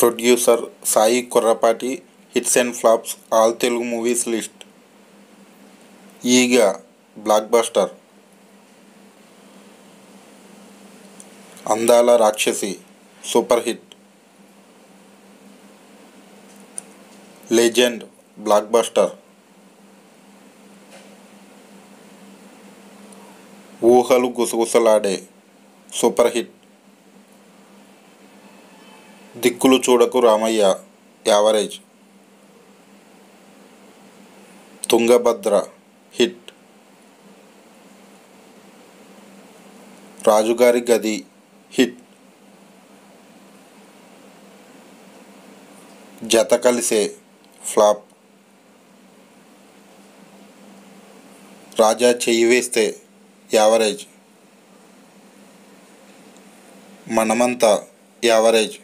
producer Sai Korrapati hits and flops all Telugu movies list Eega blockbuster Andala Rakshasi super hit legend blockbuster Oohalu Gusagusalade super hit దిక్కులు చూడకు Ramayya average Tungabhadra hit రాజుగారి గది hit జత కలిసే flop రాజా చెయ్యి వేస్తే average Manamantha average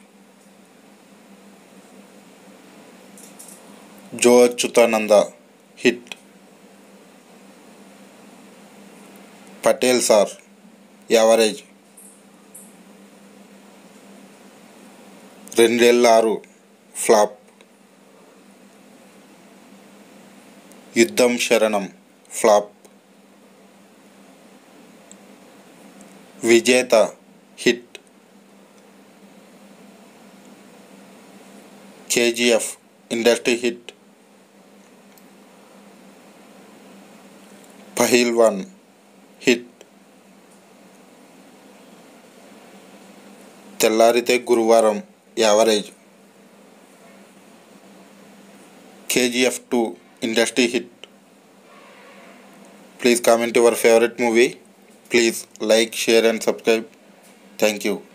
Jyo Achyutananda hit Patel sir average Rendella Aaru flop Yuddham Sharanam flop Vijetha hit KGF industry hit Pailwaan hit Thellavarithe Guruvaram average KGF two industry hit please comment your favourite movie please like share and subscribe thank you